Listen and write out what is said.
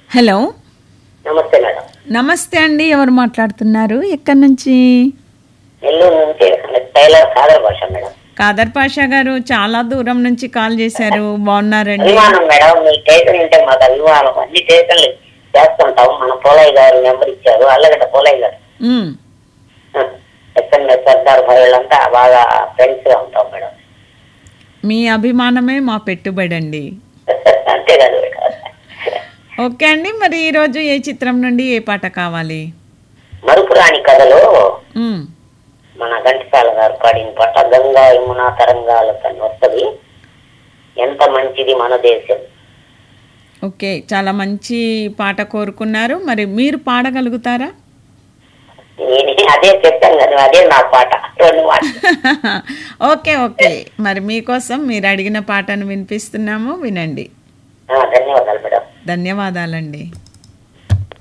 hello నమస్తే madam నమస్తే అండి ఎవరు మాట్లాడుతున్నారు ఎక్కడి నుంచి నెల్లూరు నుంచి టైలర్ సాగర్ భాష మేడం కాదర్ పాషా గారు చాలా దూరం నుంచి కాల్ చేశారు బాగున్నారండి అభిమానం మేడం మీ స్టేషన్ ఉంటే మాకు అభిమానం అన్ని స్టేషన్లు చేస్తుంటాం మన పోలయ్య గారు నెంబర్ ఇచ్చారు అల్లగడ్డ పోలయ్య గారు ఉమ్, ఎస్ఎంఎస్ సర్దార్ మహిళంతా బాగా ఫ్రెండ్స్ గా ఉంటాం మేడం మీ అభిమానమే మా పెట్టుబడి అండి అంతే కదా మేడం ఓకే అండి మరి ఈరోజు ఏ చిత్రం నుండి ఏ పాట కావాలి మరుపురాని కథలో ఉమ్, మన ఘంటసాల గారు పాడిన పాట గంగా యమున తరంగాల తను వస్తుంది ఎంత మంచిది మన దేశం ఓకే చాలా మంచి పాట కోరుకున్నారు మరి మీరు పాడగలుగుతారా నేను అదే చెప్పాను కదా అదే నా పాట రెండు మాటలు ఓకే ఓకే మరి మీకోసం మీరు అడిగిన పాటను వినిపిస్తున్నాము వినండి ఆ, ధన్యవాదాలు మేడం ధన్యవాదాలండి